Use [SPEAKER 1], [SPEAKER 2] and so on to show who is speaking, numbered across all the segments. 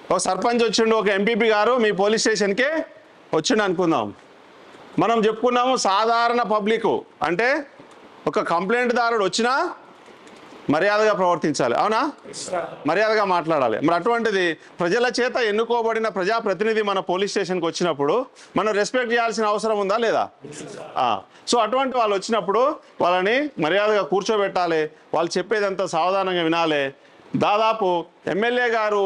[SPEAKER 1] ఒక సర్పంచ్ వచ్చిండు ఒక ఎంపీపీ గారు మీ పోలీస్ స్టేషన్కి వచ్చిండు అనుకుందాం మనం చెప్పుకున్నాము సాధారణ పబ్లిక్ అంటే ఒక కంప్లైంట్ దారుడు వచ్చినా మర్యాదగా ప్రవర్తించాలి అవునా మర్యాదగా మాట్లాడాలి మరి అటువంటిది ప్రజల చేత ఎన్నుకోబడిన ప్రజాప్రతినిధి మన పోలీస్ స్టేషన్కి వచ్చినప్పుడు మనం రెస్పెక్ట్ చేయాల్సిన అవసరం ఉందా లేదా ఆ, సో అటువంటి వాళ్ళు వచ్చినప్పుడు వాళ్ళని మర్యాదగా కూర్చోబెట్టాలి వాళ్ళు చెప్పేదంతా సావధానంగా వినాలి దాదాపు ఎమ్మెల్యే గారు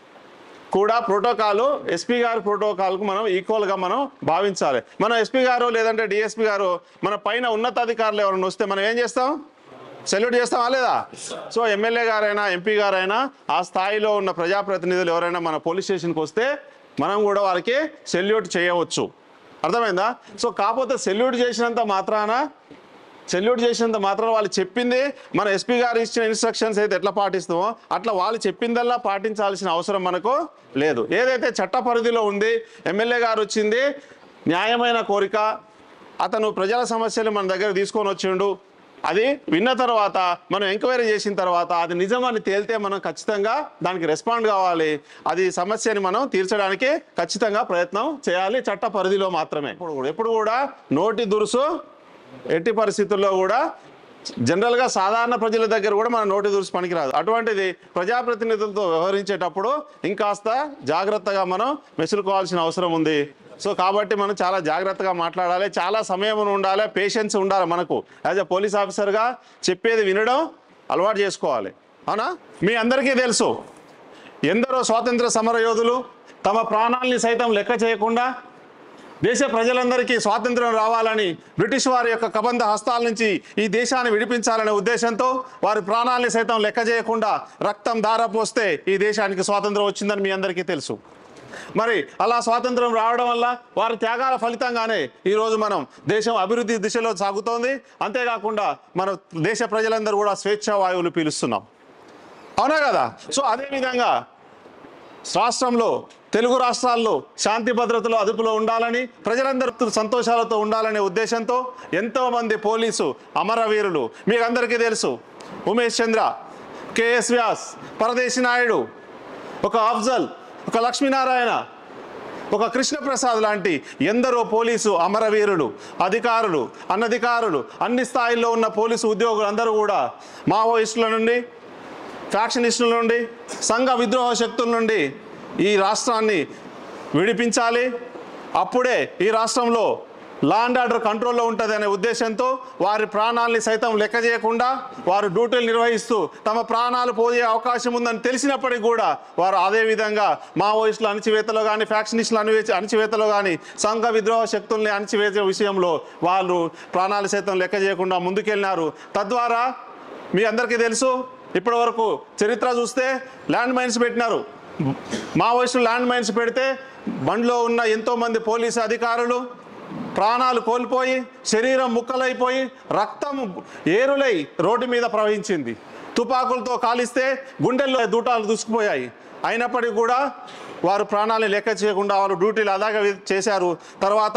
[SPEAKER 1] కూడా ప్రోటోకాల్ ఎస్పీ గారి ప్రోటోకాల్కు మనం ఈక్వల్గా మనం భావించాలి మనం ఎస్పీ గారు లేదంటే డిఎస్పీ గారు మన పైన ఉన్నతాధికారులు ఎవరైనా వస్తే మనం ఏం చేస్తాం సెల్యూట్ చేస్తామా లేదా సో ఎమ్మెల్యే గారైనా ఎంపీ గారైనా ఆ స్థాయిలో ఉన్న ప్రజాప్రతినిధులు ఎవరైనా మన పోలీస్ స్టేషన్కి వస్తే మనం కూడా వారికి సెల్యూట్ చేయవచ్చు అర్థమైందా సో కాకపోతే సెల్యూట్ చేసినంత మాత్రాన సెల్యూట్ చేసినంత మాత్రం వాళ్ళు చెప్పింది మన ఎస్పీ గారు ఇచ్చిన ఇన్స్ట్రక్షన్స్ అయితే ఎట్లా పాటిస్తామో అట్లా వాళ్ళు చెప్పిందల్లా పాటించాల్సిన అవసరం మనకు లేదు ఏదైతే చట్ట పరిధిలో ఉంది ఎమ్మెల్యే గారు వచ్చింది న్యాయమైన కోరిక అతను ప్రజల సమస్యలు మన దగ్గర తీసుకొని వచ్చిండు అది విన్న తర్వాత మనం ఎంక్వైరీ చేసిన తర్వాత అది నిజమని తేలితే మనం ఖచ్చితంగా దానికి రెస్పాండ్ కావాలి అది సమస్యని మనం తీర్చడానికి ఖచ్చితంగా ప్రయత్నం చేయాలి చట్ట పరిధిలో మాత్రమే ఇప్పుడు కూడా ఎప్పుడు కూడా నోటి దురుసు ఎట్టి పరిస్థితుల్లో కూడా జనరల్గా సాధారణ ప్రజల దగ్గర కూడా మన నోటి దురుసు పనికిరాదు అటువంటిది ప్రజాప్రతినిధులతో వ్యవహరించేటప్పుడు ఇంకాస్త జాగ్రత్తగా మనం మెసులుకోవాల్సిన అవసరం ఉంది సో కాబట్టి మనం చాలా జాగ్రత్తగా మాట్లాడాలి చాలా సమయం ఉండాలి పేషెన్స్ ఉండాలి మనకు యాజ్ అ పోలీస్ ఆఫీసర్గా చెప్పేది వినడం అలవాటు చేసుకోవాలి అవునా మీ అందరికీ తెలుసు ఎందరో స్వాతంత్ర సమర యోధులు తమ ప్రాణాల్ని సైతం లెక్క చేయకుండా దేశ ప్రజలందరికీ స్వాతంత్రం రావాలని బ్రిటిష్ వారి యొక్క కబంధ హస్తాల నుంచి ఈ దేశాన్ని విడిపించాలనే ఉద్దేశంతో వారి ప్రాణాల్ని సైతం లెక్క చేయకుండా రక్తం దారపోస్తే ఈ దేశానికి స్వాతంత్రం వచ్చిందని మీ అందరికీ తెలుసు మరి అలా స్వాతంత్రం రావడం వల్ల వారి త్యాగాల ఫలితంగానే ఈరోజు మనం దేశం అభివృద్ధి దిశలో సాగుతోంది అంతేకాకుండా మన దేశ ప్రజలందరూ కూడా స్వేచ్ఛా వాయువులు పీలుస్తున్నాం అవునా కదా సో అదేవిధంగా రాష్ట్రంలో తెలుగు రాష్ట్రాల్లో శాంతి భద్రతలు అదుపులో ఉండాలని ప్రజలందరూ సంతోషాలతో ఉండాలనే ఉద్దేశంతో ఎంతో మంది పోలీసు అమరవీరులు మీకు అందరికీ తెలుసు ఉమేష్ చంద్ర కేఎస్ వ్యాస్ పరదేశి నాయుడు ఒక అఫ్జల్ ఒక లక్ష్మీనారాయణ ఒక కృష్ణప్రసాద్ లాంటి ఎందరో పోలీసు అమరవీరులు అధికారులు అనధికారులు అన్ని స్థాయిల్లో ఉన్న పోలీసు ఉద్యోగులు అందరూ కూడా మావోయిస్టుల నుండి ఫ్యాక్షనిస్టుల నుండి సంఘ విద్రోహ శక్తుల నుండి ఈ రాష్ట్రాన్ని విడిపించాలి అప్పుడే ఈ రాష్ట్రంలో లా అండ్ ఆర్డర్ కంట్రోల్లో ఉంటుంది అనే ఉద్దేశంతో వారి ప్రాణాలని సైతం లెక్క చేయకుండా వారు డ్యూటీలు నిర్వహిస్తూ తమ ప్రాణాలు పోయే అవకాశం ఉందని తెలిసినప్పటికీ కూడా వారు అదే విధంగా మావోయిస్టుల అణచివేతలో కానీ ఫ్యాక్షనిస్టుల అణివే అణచివేతలో కానీ సంఘ విద్రోహ శక్తుల్ని అణచివేసే విషయంలో వాళ్ళు ప్రాణాలు సైతం లెక్క చేయకుండా ముందుకెళ్ళినారు తద్వారా మీ అందరికీ తెలుసు ఇప్పటి వరకు చరిత్ర చూస్తే ల్యాండ్ మైన్స్ పెట్టినారు మావోయిస్టులు ల్యాండ్ మైన్స్ పెడితే బండ్లో ఉన్న ఎంతోమంది పోలీసు అధికారులు ప్రాణాలు కోల్పోయి శరీరం ముక్కలైపోయి రక్తం ఏరులై రోడ్డు మీద ప్రవహించింది తుపాకులతో కాలిస్తే గుండెల్లో దూటాలు దూసుకుపోయాయి అయినప్పటికీ కూడా వారు ప్రాణాలను లెక్క చేయకుండా వారు డ్యూటీలు అలాగే చేశారు తర్వాత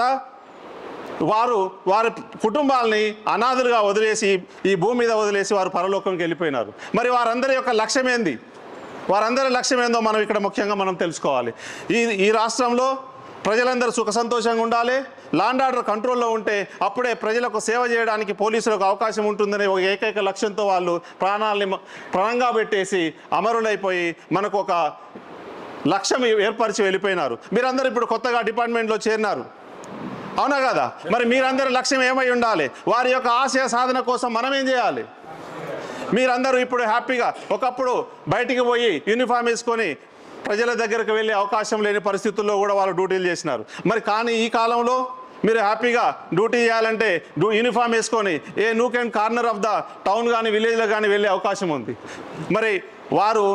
[SPEAKER 1] వారు వారి కుటుంబాలని అనాథులుగా వదిలేసి ఈ భూమి మీద వదిలేసి వారు పరలోకంకి వెళ్ళిపోయినారు మరి వారందరి యొక్క లక్ష్యం ఏంది వారందరి లక్ష్యం ఏందో మనం ఇక్కడ ముఖ్యంగా మనం తెలుసుకోవాలి ఈ ఈ రాష్ట్రంలో ప్రజలందరూ సుఖ సంతోషంగా ఉండాలి లాండ్ ఆర్డర్ కంట్రోల్లో ఉంటే అప్పుడే ప్రజలకు సేవ చేయడానికి పోలీసులకు అవకాశం ఉంటుందనే ఒక ఏకైక లక్ష్యంతో వాళ్ళు ప్రాణాలని మ- ప్రాణంగా పెట్టేసి అమరులైపోయి మనకు ఒక లక్ష్యం ఏర్పరిచి వెళ్ళిపోయినారు మీరందరూ ఇప్పుడు కొత్తగా డిపార్ట్మెంట్లో చేరినారు అవునా కదా మరి మీరందరి లక్ష్యం ఏమై ఉండాలి వారి యొక్క ఆశయ సాధన కోసం మనం ఏం చేయాలి మీరందరూ ఇప్పుడు హ్యాపీగా ఒకప్పుడు బయటికి పోయి యూనిఫామ్ వేసుకొని ప్రజల దగ్గరకు వెళ్ళే అవకాశం లేని పరిస్థితుల్లో కూడా వాళ్ళు డ్యూటీలు చేసినారు మరి కానీ ఈ కాలంలో మీరు హ్యాపీగా డ్యూటీ చేయాలంటే డ్యూ యూనిఫామ్ వేసుకొని a nook and corner of the town కానీ విలేజ్లో కానీ వెళ్ళే అవకాశం ఉంది మరి వారు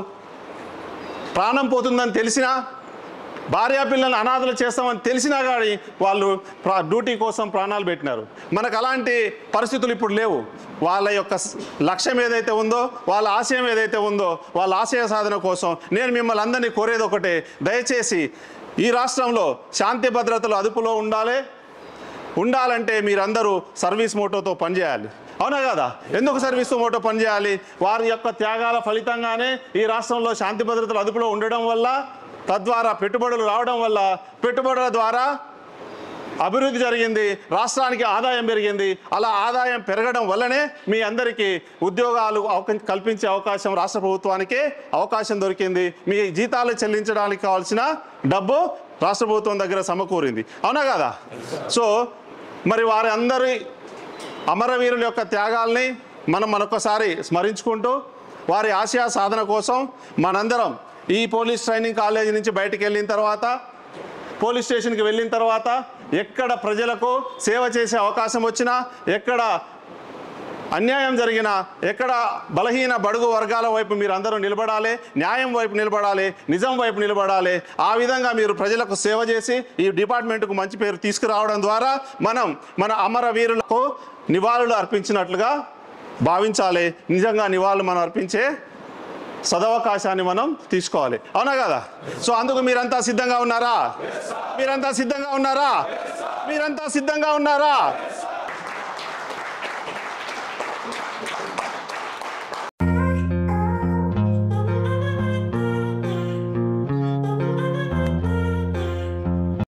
[SPEAKER 1] ప్రాణం పోతుందని తెలిసినా భార్యా పిల్లల్ని అనాథలు చేస్తామని తెలిసినా కానీ వాళ్ళు ప్రా- డ్యూటీ కోసం ప్రాణాలు పెట్టినారు మనకు అలాంటి పరిస్థితులు ఇప్పుడు లేవు వాళ్ళ యొక్క స్- లక్ష్యం ఏదైతే ఉందో వాళ్ళ ఆశయం ఏదైతే ఉందో వాళ్ళ ఆశయ సాధన కోసం నేను మిమ్మల్ని అందరినీ కోరేది ఒకటే దయచేసి ఈ రాష్ట్రంలో శాంతి భద్రతలు అదుపులో ఉండాలి ఉండాలంటే మీరందరూ సర్వీస్ మోటోతో పనిచేయాలి అవునా కదా ఎందుకు సర్వీస్ మోటో పనిచేయాలి వారి యొక్క త్యాగాల ఫలితంగానే ఈ రాష్ట్రంలో శాంతి భద్రతలు అదుపులో ఉండడం వల్ల తద్వారా పెట్టుబడులు రావడం వల్ల పెట్టుబడుల ద్వారా అభివృద్ధి జరిగింది రాష్ట్రానికి ఆదాయం పెరిగింది అలా ఆదాయం పెరగడం వల్లనే మీ అందరికీ ఉద్యోగాలు అవక- కల్పించే అవకాశం రాష్ట్ర ప్రభుత్వానికి అవకాశం దొరికింది మీ జీతాలు చెల్లించడానికి కావాల్సిన డబ్బు రాష్ట్ర ప్రభుత్వం దగ్గర సమకూరింది అవునా కదా సో మరి వారి అందరి అమరవీరుల యొక్క త్యాగాల్ని మనం మరొకసారి స్మరించుకుంటూ వారి ఆశయ సాధన కోసం మనందరం ఈ పోలీస్ ట్రైనింగ్ కాలేజీ నుంచి బయటికి వెళ్ళిన తర్వాత పోలీస్ స్టేషన్కి వెళ్ళిన తర్వాత ఎక్కడ ప్రజలకు సేవ చేసే అవకాశం వచ్చినా ఎక్కడ అన్యాయం జరిగినా ఎక్కడ బలహీన బడుగు వర్గాల వైపు మీరు అందరూ నిలబడాలి న్యాయం వైపు నిలబడాలి నిజం వైపు నిలబడాలి ఆ విధంగా మీరు ప్రజలకు సేవ చేసి ఈ డిపార్ట్మెంట్కు మంచి పేరు తీసుకురావడం ద్వారా మనం మన అమరవీరులకు నివాళులు అర్పించినట్లుగా భావించాలి నిజంగా నివాళులు మనం అర్పించే సదవకాశాన్ని మనం తీసుకోవాలి అవునా కదా సో అందుకు మీరంతా సిద్ధంగా ఉన్నారా మీరంతా సిద్ధంగా ఉన్నారా మీరంతా సిద్ధంగా ఉన్నారా